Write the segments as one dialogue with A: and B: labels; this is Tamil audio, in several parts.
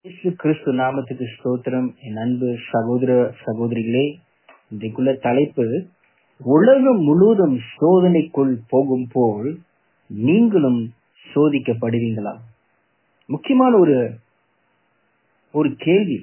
A: இயேசு கிறிஸ்து நாமத்துக்கு ஸ்தோத்திரம் என் அன்பு சகோதர சகோதரிகளே இன்றைக்குள்ள தலைப்பு உலகம் முழுவதும் சோதனைக்குள் போகும் போல் நீங்களும் சோதிக்கப்படுவீங்களா முக்கியமான ஒரு ஒரு கேள்வி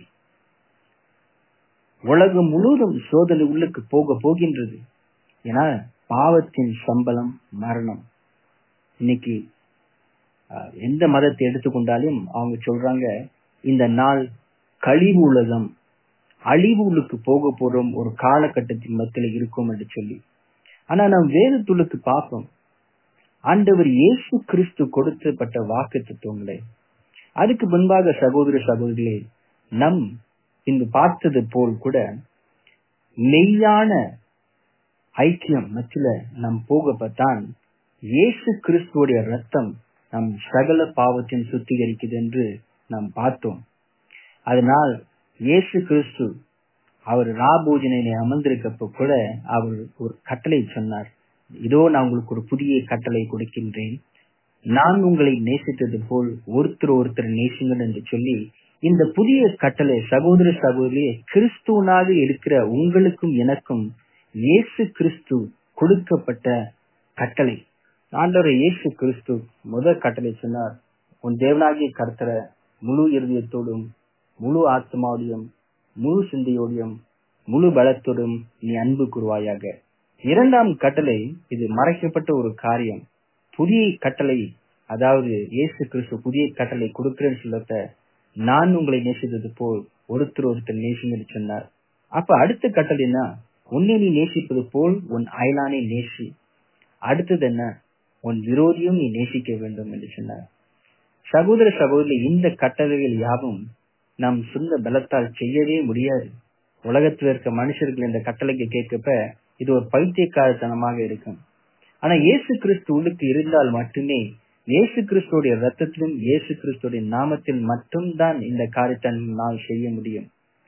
A: உலகம் முழுவதும் சோதனை உள்ளுக்கு போக போகின்றது ஏன்னா பாவத்தின் சம்பளம் மரணம் இன்னைக்கு அஹ், எந்த மதத்தை எடுத்துக்கொண்டாலும் அவங்க சொல்றாங்க இந்த நாள் கழிவு உலகம் அழிவு உள்ளுக்கு போக போறோம் ஒரு காலகட்டத்தின் மத்தியில் இருக்கும் என்று சொல்லி ஆனா நாம் வேதத்துள்ளுக்கு பார்ப்போம் ஆண்டவர் இயேசு கிறிஸ்து கொடுக்கப்பட்ட வாக்கு தத்துவங்களே அதுக்கு முன்பாக சகோதர சகோதரிகளே நம் இங்கு பார்த்தது போல் கூட மெய்யான ஐக்கியம் மத்தியில நம் போகப்பட்டான் இயேசு கிறிஸ்துவோடைய ரத்தம் நம் சகல பாவத்தின் சுத்திகரிக்குது என்று நாம் பார்த்தோம் அதனால் இயேசு கிறிஸ்து அவர் ராபோஜனை அமர்ந்திருக்கப்ப கூட அவர் ஒரு கட்டளை சொன்னார் இதோ நான் உங்களுக்கு ஒரு புதிய கட்டளை கொடுக்கின்றேன் நான் உங்களை நேசித்தது போல் ஒருத்தர் ஒருத்தர் நேசிங்கள் என்று சொல்லி இந்த புதிய கட்டளை சகோதர சகோதரியே கிறிஸ்துவனாக இருக்கிற உங்களுக்கும் எனக்கும் இயேசு கிறிஸ்து கொடுக்கப்பட்ட கட்டளை ஆண்டவர் இயேசு கிறிஸ்து முதல் கட்டளை சொன்னார் உன் தேவனாகிய கர்த்தர முழு இருதயத்தோடும் முழு ஆத்மாவோடையும் முழு சிந்தையோடையும் முழு பலத்தோடும் நீ அன்பு கூறுவாயாக இரண்டாம் கட்டளை இது மறைக்கப்பட்ட ஒரு காரியம் புதிய கட்டளை அதாவது இயேசு கிறிஸ்து புதிய கட்டளை கொடுக்கிறேன்னு சொல்லத்த நான் உங்களை நேசித்தது போல் ஒருத்தர் ஒருத்தர் நேசிங்கன்னு சொன்னார் அப்ப அடுத்த கட்டளைனா உன்னை நீ நேசிப்பது போல் உன் அயலானை நேசி அடுத்தது என்ன உன் விரோதியும் நீ நேசிக்க வேண்டும் என்று சொன்னார் சகோதர சகோதரி இந்த கட்டளைகள் யாவும் நம் சொந்த பலத்தால் செய்யவே முடியாது உலகத்தில் இருக்க மனுஷர்கள் இந்த கட்டளைக்கு கேட்கப்ப இது ஒரு பைத்தியக்காரத்தனமாக இருக்கும் ஆனா இயேசு கிறிஸ்து உள்ளுக்கு இருந்தால் மட்டுமே இயேசு கிறிஸ்துவோடைய ரத்தத்திலும் இயேசு கிறிஸ்துவோடைய நாமத்தில் மட்டும்தான் இந்த காரியத்தை நாம் செய்ய முடியும்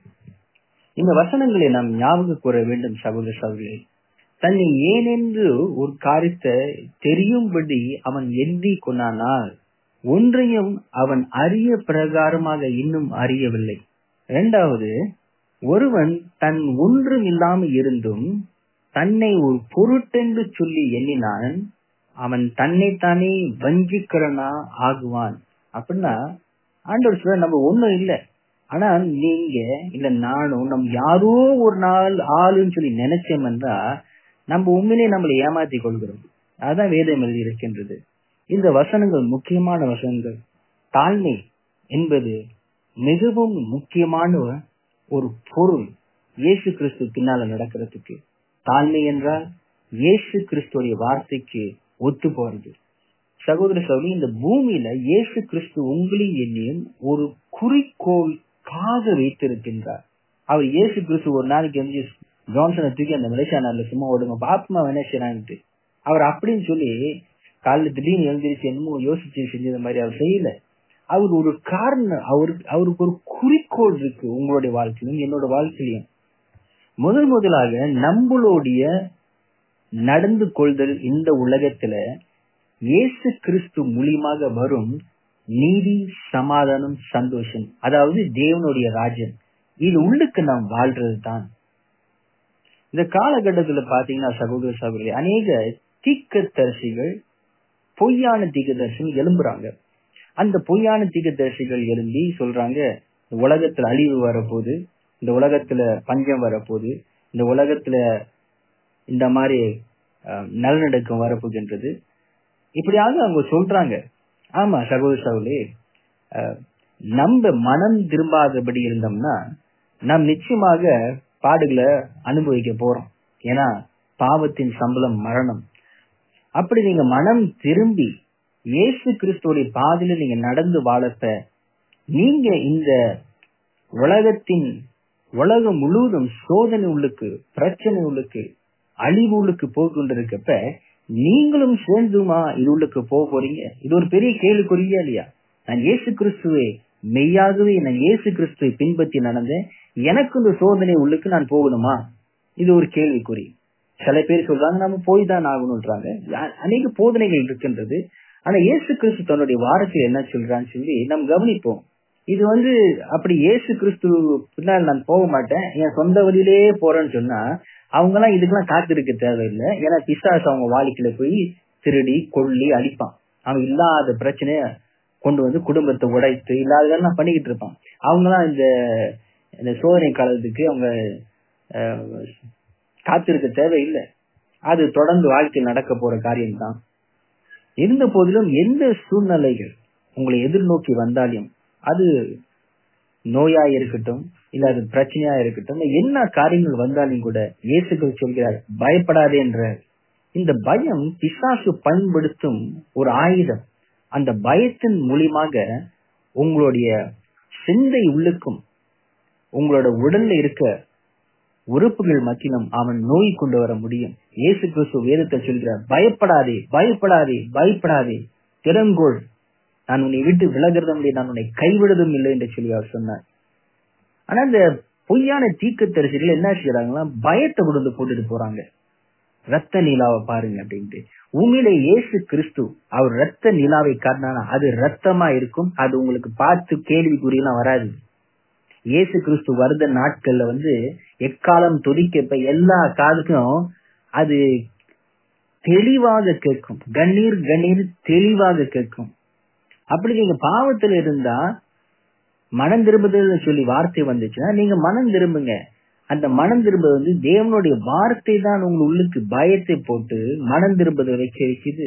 A: இந்த வசனங்களை நாம் ஞாபகம் கூற வேண்டும் சகோதர சகோதரி தன்னை ஏனென்று ஒரு காரியத்தை தெரியும்படி அவன் எண்ணி கொண்டானால் ஒன்றையும் அவன் அறிய பிரகாரமாக இன்னும் அறியவில்லை இரண்டாவது ஒருவன் தன் ஒன்றும் இல்லாமல் இருந்தும் தன்னை ஒரு பொருட்டென்று சொல்லி எண்ணினான் அவன் தன்னைத்தானே வஞ்சிக்கிறனா ஆகுவான் அப்படின்னா ஆண்டவர் சொல்ற நம்ம ஒண்ணும் இல்லை ஆனா நீங்க இல்ல நானும் நம்ம யாரோ ஒரு நாள் ஆளுன்னு சொல்லி நினைச்சோம்னா நம்ம உண்மையிலே நம்மளை ஏமாத்தி கொள்கிறோம் அதான் வேதம் எழுதி இருக்கின்றது இந்த வசனங்கள் முக்கியமான வசனங்கள் தாழ்மை என்பது மிகவும் முக்கியமான ஒரு பொருள் இயேசு கிறிஸ்து பின்னால நடக்கிறதுக்கு தாழ்மை என்றால் இயேசு கிறிஸ்துடைய வார்த்தைக்கு ஒத்து போறது சகோதர சகோதரி இந்த பூமியில இயேசு கிறிஸ்து உங்களையும் என்னையும் ஒரு குறிக்கோளுக்காக வைத்திருக்கின்றார் அவர் இயேசு கிறிஸ்து ஒரு நாளைக்கு வந்து ஜான்சனை தூக்கி அந்த மலேசியா நாள்ல சும்மா ஓடுங்க பாப்பமா என்ன செய்யறான்ட்டு அவர் அப்படின்னு சொல்லி காலைல திடீர்னு எழுந்திரிச்சு என்னமோ யோசிச்சு செஞ்சது மாதிரி அவர் செய்யல அவர் ஒரு காரணம் அவருக்கு அவருக்கு ஒரு குறிக்கோள் இருக்கு உங்களுடைய வாழ்க்கையிலும் என்னோட வாழ்க்கையிலும் முதல் முதலாக நம்மளுடைய நடந்து கொள்தல் இந்த உலகத்துல இயேசு கிறிஸ்து மூலியமாக வரும் நீதி சமாதானம் சந்தோஷம் அதாவது தேவனுடைய ராஜன் இது உள்ளுக்கு நாம் வாழ்றது தான் இந்த காலகட்டத்துல பாத்தீங்கன்னா சகோதர சகோதரி அநேக தீக்கத்தரிசிகள் பொய்யான தீக்கதரிசிகள் எழும்புறாங்க அந்த பொய்யான தீக்கதரிசிகள் எழும்பி சொல்றாங்க இந்த உலகத்துல அழிவு வரப்போகுது இந்த உலகத்துல பஞ்சம் வரப்போகுது இந்த உலகத்துல இந்த மாதிரி அஹ், நல்லிணக்கம் வரப்போகின்றது இப்படியாக அவங்க சொல்றாங்க ஆமா சகோதர சகோதரி அஹ், நம்ம மனம் திரும்பாதபடி இருந்தோம்னா நாம் நிச்சயமாக பாடுகளை அனுபவிக்க போறோம் ஏன்னா பாவத்தின் சம்பளம் மரணம் அப்படி நீங்க மனம் திரும்பி இயேசு கிறிஸ்துவோடைய பாதையில நீங்க நடந்து வாழப்ப நீங்க இந்த உலகத்தின் உலகம் முழுவதும் சோதனை உள்ளுக்கு பிரச்சனை உள்ளுக்கு அழிவு உள்ளுக்கு போய் கொண்டிருக்கப்ப நீங்களும் சேர்ந்துமா இது உள்ளுக்கு போக போறீங்க இது ஒரு பெரிய கேள்விக்குறியா இல்லையா நான் இயேசு கிறிஸ்துவை மெய்யாகவே நான் இயேசு கிறிஸ்துவை பின்பற்றி நடந்தேன் எனக்கு இந்த சோதனை உள்ளுக்கு நான் போகணுமா இது ஒரு கேள்விக்குறி சில பேர் சொல்றாங்க நம்ம போய் தான் ஆகணும்ன்றாங்க அ- அநேக போதனைகள் இருக்கின்றது ஆனா இயேசு கிறிஸ்து தன்னுடைய வாரத்தில் என்ன சொல்றான்னு சொல்லி நாம் கவனிப்போம் இது வந்து அப்படி இயேசு கிறிஸ்து பின்னால் நான் போக மாட்டேன் என் சொந்த வழியிலேயே போறேன்னு சொன்னா அவங்க எல்லாம் இதுக்கெல்லாம் காத்திருக்க தேவையில்லை ஏன்னா பிசாசு அவங்க வாழ்க்கையில போய் திருடி கொள்ளி அழிப்பான் அவன் இல்லாத பிரச்சனைய கொண்டு வந்து குடும்பத்தை உடைத்து இல்லாததெல்லாம் பண்ணிக்கிட்டு இருப்பான் அவங்க எல்லாம் இந்த இந்த சோதனை காலத்துக்கு அவங்க அஹ், காத்திருக்க தேவையில்லை அது தொடர்ந்து வாழ்க்கையில் நடக்க போற காரியம் தான் இருந்த போதிலும் எந்த சூழ்நிலைகள் உங்களை எதிர்நோக்கி வந்தாலும் அது நோயா இருக்கட்டும் இல்ல அது பிரச்சனையா இருக்கட்டும் என்ன காரியங்கள் வந்தாலும் கூட இயேசுக்கள் சொல்கிறார் பயப்படாதே என்ற இந்த பயம் பிசாசு பயன்படுத்தும் ஒரு ஆயுதம் அந்த பயத்தின் மூலியமாக உங்களுடைய சிந்தை உள்ளுக்கும் உங்களோட உடல்ல இருக்க உறுப்புகள் மத்தியிலும் அவன் நோய் கொண்டு வர முடியும் இயேசு கிறிஸ்து வேதத்தை சொல்கிறார் பயப்படாதே பயப்படாதே பயப்படாதே திறங்கோள் நான் உன்னை விட்டு விலகிறதும் இல்லை நான் உன்னை கைவிடுவதும் இல்லை என்று சொல்லி அவர் சொன்னார் ஆனா இந்த பொய்யான தீக்க தரிசிகள் என்ன செய்யறாங்கன்னா பயத்தை கொண்டு வந்து போட்டுட்டு போறாங்க ரத்த நிலாவை பாருங்க அப்படின்ட்டு உண்மையிலே இயேசு கிறிஸ்து அவர் ரத்த நிலாவை காட்டினா அது ரத்தமா இருக்கும் அது உங்களுக்கு பார்த்து கேள்விக்குறியெல்லாம் வராது இயேசு கிறிஸ்து வருத நாட்கள்ல வந்து எக்காலம் துதிக்கப்ப எல்லா காதுக்கும் அது தெளிவாக கேட்கும் கண்ணீர் கண்ணீர் தெளிவாக கேட்கும் அப்படி நீங்க பாவத்துல இருந்தா மனம் திரும்புதல்னு சொல்லி வார்த்தை வந்துச்சுன்னா நீங்க மனம் திரும்புங்க அந்த மனம் திரும்புவது வந்து தேவனுடைய வார்த்தை தான் உங்க உள்ளுக்கு பயத்தை போட்டு மனம் திரும்புதல் வைக்க வைக்குது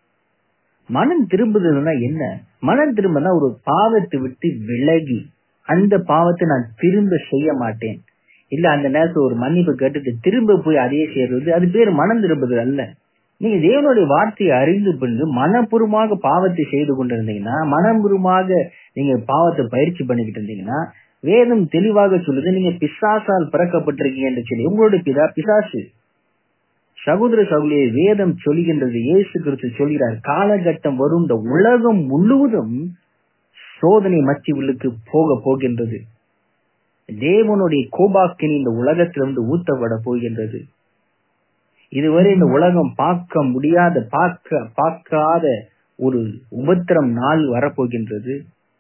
A: மனம் திரும்புதல்னா என்ன மனம் திரும்பினா ஒரு பாவத்தை விட்டு விலகி அந்த பாவத்தை நான் திரும்ப செய்ய மாட்டேன் இல்ல அந்த நேரத்துல ஒரு மன்னிப்பு கேட்டுட்டு திரும்ப போய் அதையே செய்யறது அது பேர் மனம் திரும்புதல் அல்ல நீங்க தேவனுடைய வார்த்தையை அறிந்து கொண்டு மனப்பூர்வமாக பாவத்தை செய்து கொண்டிருந்தீங்கன்னா மனப்பூர்வமாக நீங்க பாவத்தை பயிற்சி பண்ணிக்கிட்டு இருந்தீங்கன்னா வேதம் தெளிவாக சொல்லுது நீங்க பிசாசால் பிறக்கப்பட்டிருக்கீங்க என்று சொல்லி உங்களுடைய பிதா பிசாசு சகோதர சகோதரிய வேதம் சொல்லுகின்றது இயேசு கிறிஸ்து சொல்கிறார் காலகட்டம் வரும் இந்த உலகம் முழுவதும் சோதனை மத்தி உள்ளுக்கு போக போகின்றது தேவனுடைய கோபாக்கினி இந்த உலகத்திலிருந்து ஊத்தப்பட போகின்றது இதுவரை இந்த உலகம் பார்க்க முடியாத பார்க்க பார்க்காத ஒரு உபத்திரம் நாள் வரப்போகின்றது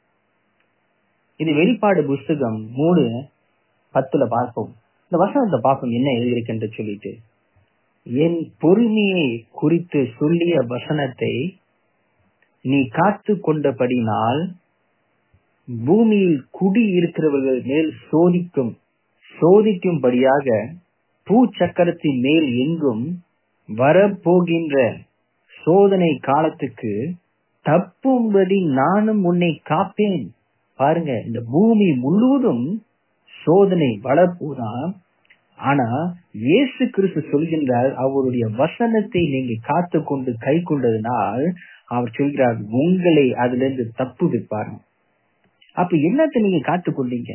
A: இது வெளிப்பாடு புஸ்தகம் மூணு பத்துல பார்ப்போம் இந்த வசனத்தை பார்ப்போம் என்ன எழுதியிருக்கின்ற சொல்லிட்டு என் பொறுமையை குறித்து சொல்லிய வசனத்தை நீ காத்து கொண்டபடினால் பூமியில் குடி இருக்கிறவர்கள் மேல் சோதிக்கும் சோதிக்கும்படியாக பூச்சக்கரத்தின் மேல் எங்கும் வரப்போகின்ற சோதனை காலத்துக்கு தப்பும்படி நானும் உன்னை காப்பேன் பாருங்க இந்த பூமி முழுவதும் சோதனை வளர்ப்போதான் ஆனா இயேசு கிறிஸ்து சொல்கின்றார் அவருடைய வசனத்தை நீங்க காத்து கொண்டு கை கொண்டதுனால் அவர் சொல்கிறார் உங்களை அதுல இருந்து தப்பு வைப்பாரு அப்ப என்னத்தை நீங்க காத்து கொண்டீங்க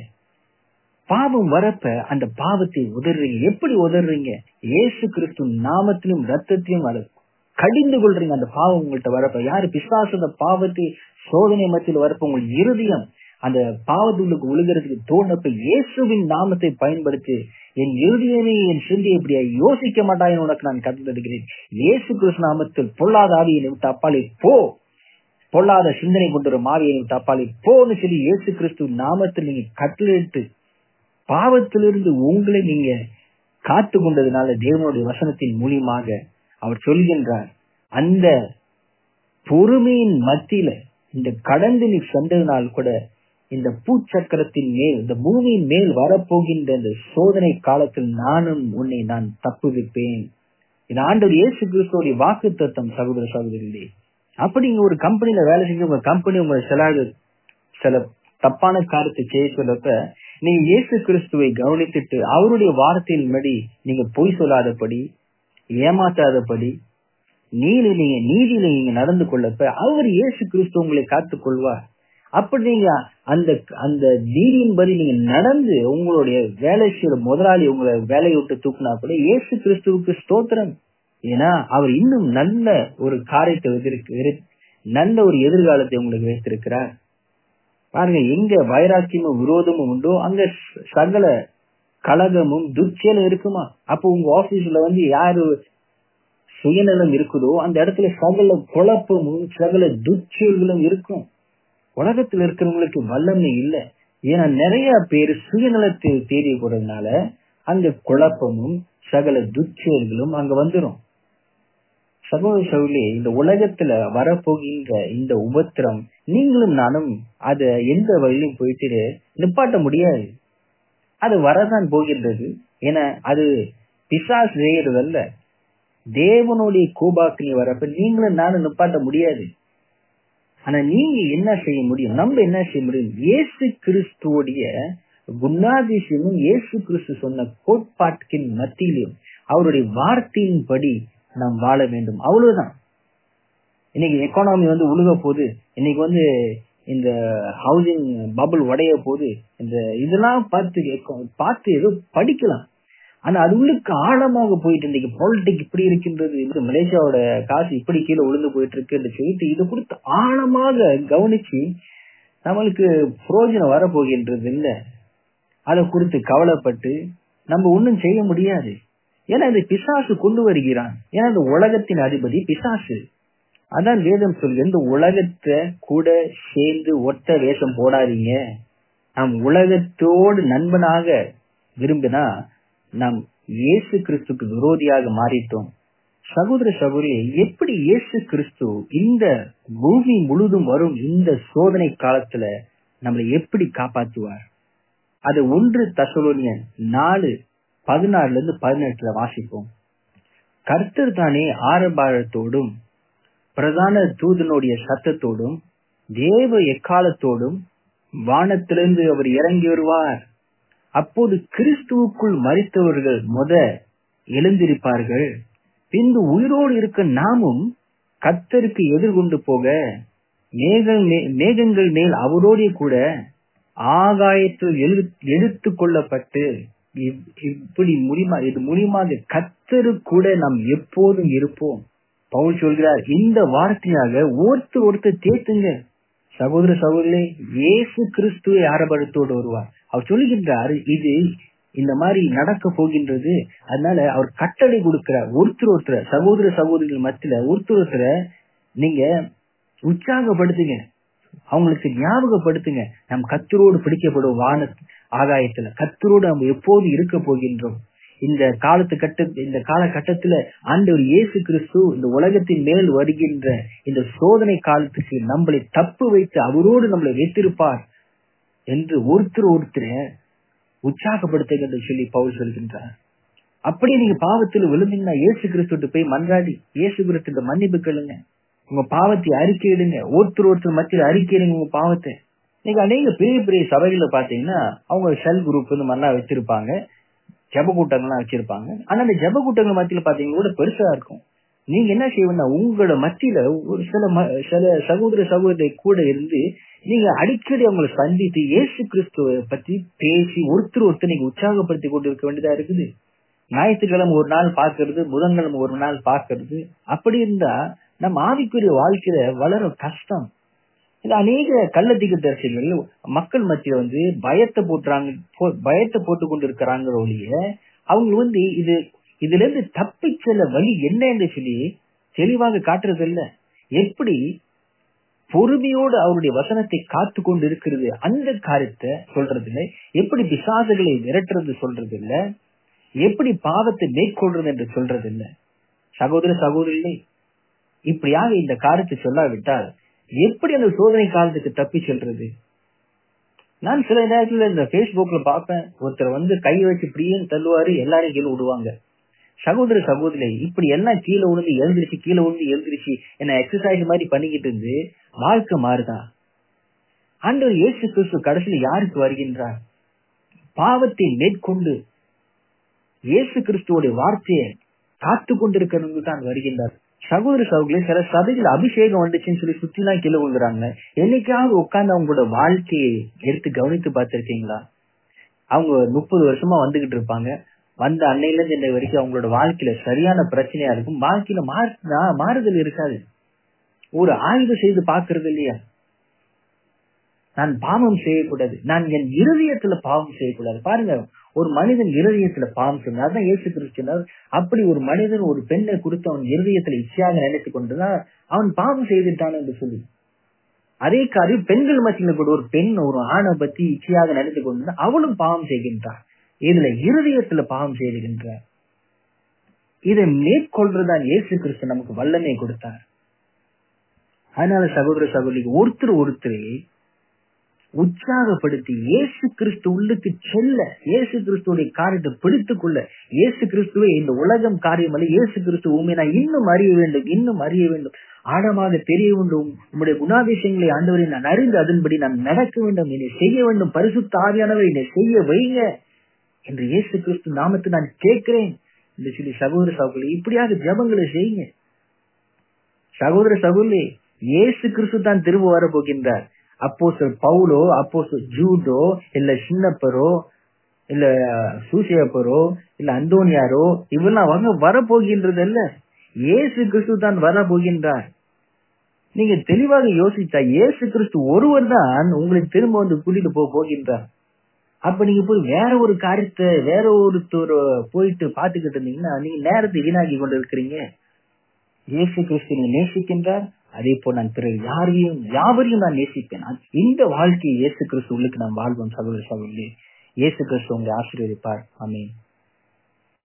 A: பாவம் வரப்ப அந்த பாவத்தை உதறீங்க எப்படி உதறீங்க இயேசு கிறிஸ்து நாமத்திலும் ரத்தத்திலும் அதை கடிந்து கொள்றீங்க அந்த பாவம் உங்கள்கிட்ட வரப்ப யாரு பிசாசு பாவத்தை சோதனை மத்தியில் வரப்ப உங்கள் இருதயம் அந்த பாவத்துள்ளுக்கு உழுகிறதுக்கு தோணப்ப இயேசுவின் நாமத்தை பயன்படுத்தி என் இறுதியமே என் சிந்தையை இப்படியா யோசிக்க மாட்டாய் உனக்கு நான் கற்றுத்தருகிறேன் இயேசு கிறிஸ்து நாமத்தில் பொல்லாத ஆவியை விட்டு அப்பாலே போ பொல்லாத சிந்தனை கொண்டு மாவியை விட்டு அப்பாலே போன்னு சொல்லி இயேசு கிறிஸ்து நாமத்தில் நீங்க கட்டளிட்டு பாவத்திலிருந்து உங்களை நீங்க காத்து கொண்டதுனால தேவனுடைய வசனத்தின் மூலியமாக அவர் சொல்கின்றார் அந்த பொறுமையின் மத்தியில இந்த கடந்து நீ சென்றதுனால் கூட இந்த பூச்சக்கரத்தின் மேல் இந்த பூமியின் மேல் வரப்போகின்ற இந்த சோதனை காலத்தில் நானும் உன்னை நான் தப்புவிப்பேன் இது ஆண்டவர் இயேசு கிறிஸ்துவோடைய வாக்கு தத்துவம் சகோதர சகோதரிகளே அப்படி நீங்க ஒரு கம்பெனில வேலை செஞ்சு உங்க கம்பெனி உங்களை சில சில தப்பான காரியத்தை செய்ய சொல்லப்ப நீங்க இயேசு கிறிஸ்துவை கவனித்துட்டு அவருடைய வார்த்தையின் படி நீங்க பொய் சொல்லாதபடி ஏமாற்றாதபடி நீதி நீங்க நீதியில நீங்க நடந்து கொள்ளப்ப அவர் இயேசு கிறிஸ்து உங்களை காத்துக் கொள்வார் அப்படி நீங்க அந்த அந்த நீதியின்படி நீங்க நடந்து உங்களுடைய வேலை செய்யற முதலாளி உங்களை வேலையை விட்டு தூக்குனா கூட இயேசு கிறிஸ்துவுக்கு ஸ்தோத்திரம் ஏன்னா அவர் இன்னும் நல்ல ஒரு காரியத்தை வைத்திருக்கு நல்ல ஒரு எதிர்காலத்தை உங்களுக்கு வைத்திருக்கிறார் பாருங்க எங்க வைராக்கியமும் விரோதமும் உண்டோ அங்க சகல கழகமும் துச்சலும் இருக்குமா அப்போ உங்க ஆபீஸ்ல வந்து யாரு சுயநலம் இருக்குதோ அந்த இடத்துல சகல குழப்பமும் சகல துச்சல்களும் இருக்கும் உலகத்தில் இருக்கிறவங்களுக்கு வல்லமை இல்லை ஏன்னா நிறைய பேர் சுயநலத்தை தேடி போறதுனால அங்க குழப்பமும் சகல துச்செயல்களும் அங்க வந்துரும் சகோதர சவுலே இந்த உலகத்துல வரப்போகின்ற இந்த உபத்திரம் நீங்களும் நானும் அத எந்த வழியிலும் போயிட்டு நிப்பாட்ட முடியாது அது வரதான் போகின்றது ஏன்னா அது பிசாஸ் செய்யறதல்ல தேவனுடைய கோபாக்கினி வரப்ப நீங்களும் நானும் நிப்பாட்ட முடியாது ஆனா நீங்க என்ன செய்ய முடியும் நம்ம என்ன செய்ய முடியும் இயேசு கிறிஸ்துவோடைய குணாதிசயமும் இயேசு கிறிஸ்து சொன்ன கோட்பாட்டின் மத்தியிலும் அவருடைய வார்த்தையின்படி நாம் வாழ வேண்டும் அவ்வளவுதான் இன்னைக்கு எக்கானமி வந்து உழுக போகுது இன்னைக்கு வந்து இந்த ஹவுசிங் பபுள் உடைய போது இந்த இதெல்லாம் பார்த்து பார்த்து ஏதோ படிக்கலாம் ஆனா அது உள்ளுக்கு ஆழமாக போயிட்டு இன்னைக்கு பாலிடிக் இப்படி இருக்கின்றது இந்த மலேசியாவோட காசு இப்படி கீழே விழுந்து போயிட்டு இருக்கு சொல்லிட்டு இதை கொடுத்து ஆழமாக கவனிச்சு நம்மளுக்கு புரோஜனம் வரப்போகின்றது இல்ல அதை குறித்து கவலைப்பட்டு நம்ம ஒன்னும் செய்ய முடியாது ஏன்னா இந்த பிசாசு கொண்டு வருகிறான் ஏன்னா இந்த உலகத்தின் அதிபதி பிசாசு அதான் வேதம் சொல்லு இந்த உலகத்தை கூட சேர்ந்து ஒட்ட வேஷம் போடாதீங்க நாம் உலகத்தோடு நண்பனாக விரும்பினா நாம் இயேசு கிறிஸ்துக்கு விரோதியாக மாறிட்டோம் சகோதர சகோதரி எப்படி இயேசு கிறிஸ்து இந்த பூமி முழுதும் வரும் இந்த சோதனை காலத்துல நம்மளை எப்படி காப்பாற்றுவார் அது ஒன்று தசலோனியன் நாலு பதினாறுல இருந்து பதினெட்டுல வாசிப்போம் கர்த்தர் தானே ஆரம்பாரத்தோடும் பிரதான தூதனுடைய சத்தத்தோடும் தேவ எக்காலத்தோடும் வானத்திலிருந்து அவர் இறங்கி வருவார் அப்போது கிறிஸ்துவுக்குள் மறித்தவர்கள் முத எழுந்திருப்பார்கள் பின்பு உயிரோடு இருக்க நாமும் கத்தருக்கு எதிர்கொண்டு போக மேகங்கள் மேல் அவரோடே கூட ஆகாயத்தில் எடுத்து கொள்ளப்பட்டு இப்படி மூலியமா இது மூலியமாக கத்தரு கூட நாம் எப்போதும் இருப்போம் பவுல் சொல்கிறார் இந்த வார்த்தையாக ஒருத்தர் ஒருத்தர் தேத்துங்க சகோதர சகோதரே இயேசு கிறிஸ்துவை ஆரம்பத்தோடு வருவார் அவர் சொல்லுகின்றார் இது இந்த மாதிரி நடக்க போகின்றது அதனால அவர் கட்டளை கொடுக்கிறார் ஒருத்தர் ஒருத்தர் சகோதர சகோதரிகள் மத்தியில ஒருத்தர் ஒருத்தர நீங்க உற்சாகப்படுத்துங்க அவங்களுக்கு ஞாபகப்படுத்துங்க நம் கத்தரோடு பிடிக்கப்படும் வான ஆகாயத்துல கத்தரோடு நம்ம எப்போது இருக்க போகின்றோம் இந்த காலத்து கட்ட இந்த காலகட்டத்துல ஆண்டவர் இயேசு கிறிஸ்து இந்த உலகத்தின் மேல் வருகின்ற இந்த சோதனை காலத்துக்கு நம்மளை தப்பு வைத்து அவரோடு நம்மளை வைத்திருப்பார் என்று ஒருத்தர் ஒருத்தர உற்சாகப்படுத்துங்க என்று சொல்லி பவுல் சொல்கின்றார் அப்படியே நீங்க பாவத்தில் விழுந்தீங்கன்னா இயேசு கிறிஸ்து போய் மன்றாடி இயேசு கிறிஸ்து மன்னிப்பு கேளுங்க உங்க பாவத்தை அறிக்கையிடுங்க ஒருத்தர் ஒருத்தர் மத்தியில் அறிக்கையிடுங்க உங்க பாவத்தை நீங்க அநேக பெரிய பெரிய சபைகளை பாத்தீங்கன்னா அவங்க செல் குரூப் இந்த மாதிரிலாம் வச்சிருப்பாங்க ஜப கூட்டங்கள்லாம் வச்சிருப்பாங்க ஆனா அந்த ஜப கூட்டங்கள் மத்தியில பாத்தீங்கன்னா கூட பெருசா இருக்கும் நீங்க என்ன செய்வீங்கன்னா உங்களோட மத்தியில ஒரு சில சில சகோதர சகோதரி கூட இருந்து நீங்க அடிக்கடி அவங்களை சந்தித்து இயேசு கிறிஸ்துவ பத்தி பேசி ஒருத்தர் ஒருத்தர் நீங்க உற்சாகப்படுத்தி கொண்டு இருக்க வேண்டியதா இருக்குது ஞாயிற்றுக்கிழமை ஒரு நாள் பாக்குறது புதன்கிழமை ஒரு நாள் பாக்குறது அப்படி இருந்தா நம்ம ஆவிக்குரிய வாழ்க்கையில வளர கஷ்டம் இது அநேக கள்ளத்திக்கு தரிசனங்கள் மக்கள் மத்தியில வந்து பயத்தை போட்டுறாங்க பயத்தை போட்டு கொண்டு இருக்கிறாங்க ஒழிய அவங்க வந்து இது இதுல இருந்து தப்பி செல்ல வழி என்ன என்று சொல்லி தெளிவாக காட்டுறது இல்ல எப்படி பொறுமையோடு அவருடைய வசனத்தை காத்து கொண்டு இருக்கிறது அந்த காரியத்தை சொல்றது இல்லை எப்படி பிசாசுகளை விரட்டுறது சொல்றது இல்ல எப்படி பாவத்தை மேற்கொள்றது என்று சொல்றது இல்ல சகோதர சகோதரிகளே இப்படியாக இந்த காரியத்தை சொல்லாவிட்டால் எப்படி அந்த சோதனை காலத்துக்கு தப்பி செல்றது நான் சில நேரத்துல இந்த பேஸ்புக்ல பாப்பேன் ஒருத்தர் வந்து கை வச்சு இப்படியும் தள்ளுவாரு எல்லாரையும் கீழே விடுவாங்க சகோதர சகோதரி இப்படி எல்லாம் கீழே விழுந்து எழுந்திருச்சு கீழே விழுந்து எழுந்திருச்சு என்ன எக்ஸசைஸ் மாதிரி பண்ணிக்கிட்டு இருந்து வாழ்க்கை மாறுதா ஆண்டவர் இயேசு கிறிஸ்து கடைசியில் யாருக்கு வருகின்றார் பாவத்தை மேற்கொண்டு இயேசு கிறிஸ்துவோட வார்த்தையை காத்து கொண்டிருக்கிறவங்க தான் வருகின்றார் சகோதர சகோதரி சில சபைகள் அபிஷேகம் வந்துச்சுன்னு சொல்லி சுத்தி எல்லாம் கீழே விழுந்துறாங்க என்னைக்காவது உட்கார்ந்து அவங்களோட வாழ்க்கையை எடுத்து கவனித்து பார்த்திருக்கீங்களா அவங்க முப்பது வருஷமா வந்துகிட்டு இருப்பாங்க வந்த அன்னையில இருந்து இன்னை வரைக்கும் அவங்களோட வாழ்க்கையில சரியான பிரச்சனையா இருக்கும் வாழ்க்கையில மாறு மாறுதல் இருக்காது ஒரு ஆய்வு செய்து பாக்குறது இல்லையா நான் பாவம் செய்யக்கூடாது நான் என் இருதயத்துல பாவம் செய்யக்கூடாது பாருங்க ஒரு மனிதன் இருதயத்துல பாவம் சொன்னார் அதான் இயேசு கிறிஸ்துனார் அப்படி ஒரு மனிதன் ஒரு பெண்ணை குறித்து அவன் இருதயத்துல இச்சையாக நினைத்து கொண்டுதான் அவன் பாவம் செய்துட்டான் என்று சொல்லி அதே காரியம் பெண்கள் மத்தியில கூட ஒரு பெண் ஒரு ஆணை பத்தி இச்சையாக நடந்து கொண்டு அவளும் பாவம் செய்கின்றார் இதுல இருதயத்துல பாவம் செய்கின்றார் இதை மேற்கொள்றதான் இயேசு கிறிஸ்து நமக்கு வல்லமை கொடுத்தார் அதனால சகோதர சகோதரிக்கு ஒருத்தர் ஒருத்தர் உற்சாகப்படுத்தி இயேசு கிறிஸ்து உள்ளுக்கு செல்ல இயேசு கிறிஸ்துடைய காரியத்தை பிடித்துக் கொள்ள இயேசு கிறிஸ்துவை இந்த உலகம் காரியம் அல்ல இயேசு கிறிஸ்து உண்மை நான் இன்னும் அறிய வேண்டும் இன்னும் அறிய வேண்டும் ஆழமாக தெரிய வேண்டும் உங்களுடைய குணாதிசயங்களை ஆண்டவரை நான் அறிந்து அதன்படி நான் நடக்க வேண்டும் என்னை செய்ய வேண்டும் பரிசுத்த ஆவியானவர் என்னை செய்ய வைங்க என்று இயேசு கிறிஸ்து நாமத்தை நான் கேட்கிறேன் இந்த சொல்லி சகோதர சகோதரி இப்படியாக ஜபங்களை செய்யுங்க சகோதர சகோதரி இயேசு கிறிஸ்து தான் திரும்ப வர போகின்றார் அப்போ பவுலோ அப்போ ஜூடோ இல்ல சின்னப்பரோ இல்ல சூசியப்பரோ இல்ல அந்தோனியாரோ இவெல்லாம் அவங்க வரப்போகின்றது அல்ல இயேசு கிறிஸ்து தான் வர போகின்றார் நீங்க தெளிவாக யோசிச்சா இயேசு கிறிஸ்து ஒருவர் தான் உங்களை திரும்ப வந்து கூட்டிட்டு போக போகின்றார் அப்ப நீங்க போய் வேற ஒரு காரியத்தை வேற ஒருத்தர் போயிட்டு பாத்துக்கிட்டு இருந்தீங்கன்னா நீங்க நேரத்தை வீணாக்கி கொண்டு இருக்கிறீங்க இயேசு கிறிஸ்து நீங்க நேசிக்கின்றார் அதே போல் நான் பிறகு யாரையும் யாவரையும் நான் நேசிப்பேன் இந்த வாழ்க்கையை இயேசு கிறிஸ்து உள்ளுக்கு நான் வாழ்வோம் சகோதர சகோதரி இயேசு கிறிஸ்து உங்களை ஆசீர்வதிப்பார் அமீன்